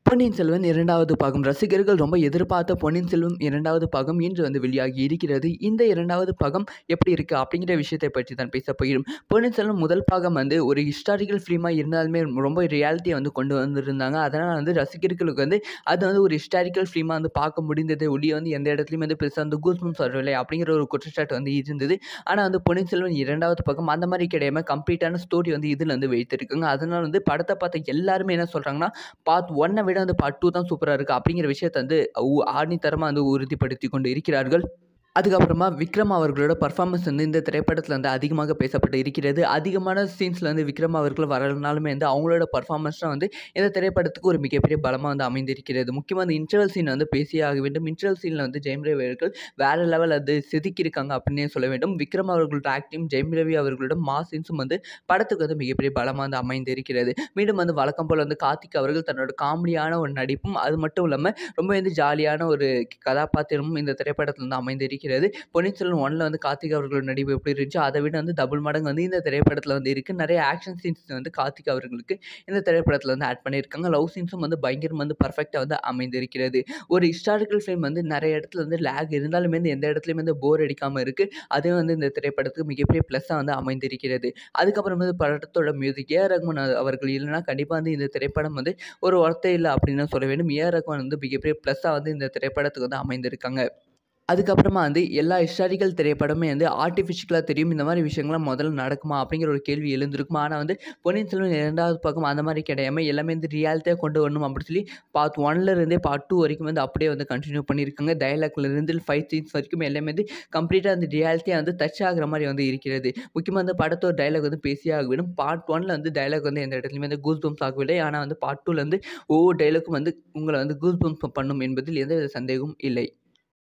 பொன்னியின் செல்வன் இரண்டாவது பாகம் ரசிகர்கள் ரொம்ப எதிர்பார்த்த பொன்னியின் செல்வன் இரண்டாவது பாகம் இன்று வந்து வெளியாகி இருக்கிறது இந்த இரண்டாவது பாகம் எப்படி இருக்குது அப்படிங்கிற விஷயத்தை பற்றி தான் பேச போகிறோம் பொன்னியின் செல்வன் முதல் பாகம் வந்து ஒரு ஹிஸ்டாரிக்கல் ஃபிலிமாக இருந்தாலுமே ரொம்ப ரியாலிட்டியை வந்து கொண்டு வந்திருந்தாங்க அதனால் வந்து ரசிகர்களுக்கு வந்து அது வந்து ஒரு ஹிஸ்டாரிக்கல் ஃபிலிமாக வந்து பார்க்க முடிந்தது ஒளியை வந்து எந்த இடத்துலையும் வந்து பெருசாக வந்து கூஸ்மம்ஸ் வரவில்லை அப்படிங்கிற ஒரு குற்றச்சாட்டு வந்து இருந்தது ஆனால் வந்து பொன்னியின் செல்வன் இரண்டாவது பக்கம் அந்த மாதிரி கிடையாம கம்ப்ளீட்டான ஸ்டோரி வந்து இதில் வந்து வைத்திருக்காங்க அதனால் வந்து படத்தை பார்த்த எல்லாருமே என்ன சொல்கிறாங்கன்னா பார்ட் ஒன்னை விட வந்து பார்ட் டூ தான் சூப்பராக இருக்குது அப்படிங்கிற விஷயத்தை வந்து உ- ஆணித்தரமாக வந்து உறுதிப்படுத்தி கொண்டு இருக்கிறார்கள் அதுக்கப்புறமா விக்ரம் அவர்களோட பர்ஃபார்மன்ஸ் வந்து இந்த திரைப்படத்தில் வந்து அதிகமாக பேசப்பட்டு இருக்கிறது அதிகமான சீன்ஸில் வந்து விக்ரம் அவர்கள் வரலனாலுமே வந்து அவங்களோட பர்ஃபார்மன்ஸ் தான் வந்து இந்த திரைப்படத்துக்கு ஒரு மிகப்பெரிய பலமாக வந்து அமைந்திருக்கிறது முக்கியமாக அந்த இன்டர்வல் சீன் வந்து பேசியே ஆக வேண்டும் இன்டர்வல் சீனில் வந்து ஜெயம் ரவி அவர்கள் வேறு லெவல் அது செதுக்கியிருக்காங்க அப்படின்னே சொல்ல வேண்டும் விக்ரம் அவர்களோட ஆக்டிங் ஜெயம் ரவி அவர்களோட மா சீன்ஸும் வந்து படத்துக்கு வந்து மிகப்பெரிய பலமாக வந்து அமைந்திருக்கிறது மீண்டும் வந்து வழக்கம் போல் வந்து கார்த்திக் அவர்கள் தன்னோட காமெடியான ஒரு நடிப்பும் அது மட்டும் இல்லாமல் ரொம்ப வந்து ஜாலியான ஒரு கதாபாத்திரமும் இந்த திரைப்படத்தில் வந்து அமைந்திருக்கிறது பொன்னியின் செல்வன் ஒன்ல வந்து கார்த்திக் அவர்களோட நடிப்பு எப்படி இருந்துச்சோ அதை விட வந்து டபுள் மடங்கு வந்து இந்த திரைப்படத்தில் வந்து இருக்குது நிறைய ஆக்ஷன் சீன்ஸ் வந்து கார்த்திக் அவர்களுக்கு இந்த திரைப்படத்தில் வந்து ஆட் பண்ணியிருக்காங்க லவ் சீன்ஸும் வந்து பயங்கரம் வந்து பர்ஃபெக்டாக வந்து அமைந்திருக்கிறது ஒரு ஹிஸ்டாரிக்கல் ஃபிலிம் வந்து நிறைய இடத்துல வந்து லேக் இருந்தாலுமே வந்து எந்த இடத்துலையுமே வந்து போர் அடிக்காமல் இருக்குது அதுவே வந்து இந்த திரைப்படத்துக்கு மிகப்பெரிய ப்ளஸ்ஸாக வந்து அமைந்திருக்கிறது அதுக்கப்புறம் வந்து படத்தோட மியூசிக் ஏ ரகுமான் அவர்கள் இல்லைன்னா கண்டிப்பாக வந்து இந்த திரைப்படம் வந்து ஒரு ஒர்த்தே இல்லை அப்படின்னு தான் சொல்ல வேண்டும் ஏ ரகுமான் வந்து மிகப்பெரிய ப்ளஸ்ஸாக வந்து இந்த திரைப்படத்துக்கு வந்து அமைந்திருக்காங்க அதுக்கப்புறமா வந்து எல்லா ஹிஸ்டாரிக்கல் திரைப்படமே வந்து ஆர்டிஃபிஷியலாக தெரியும் இந்த மாதிரி விஷயங்கள்லாம் முதல்ல நடக்குமா அப்படிங்கிற ஒரு கேள்வி எழுந்திருக்குமா ஆனால் வந்து பொன்னியின் செல்வன் இரண்டாவது பக்கம் அந்த மாதிரி கிடையாம எல்லாமே வந்து ரியாலிட்டியாக கொண்டு வரணும் அப்படின்னு சொல்லி பார்ட் ஒன்ல இருந்தே பார்ட் டூ வரைக்கும் வந்து அப்படியே வந்து கண்டினியூ பண்ணியிருக்காங்க டயலாக்ல இருந்து ஃபைட் சீன்ஸ் வரைக்கும் எல்லாமே வந்து கம்ப்ளீட்டாக அந்த ரியாலிட்டியாக வந்து டச் ஆகுற மாதிரி வந்து இருக்கிறது முக்கியமாக வந்து படத்தோட டைலாக் வந்து பேசியே ஆக வேண்டும் பார்ட் ஒன்ல வந்து டைலாக் வந்து எந்த இடத்துலையுமே வந்து கூஸ் பம்ப்ஸ் ஆகவில்லை ஆனால் வந்து பார்ட் டூவில் வந்து ஒவ்வொரு டைலாக்கும் வந்து உங்களை வந்து கூஸ் பம்ப்ஸ் பண்ணும் என்பதில் எந்த சந்தேகமும் இல்லை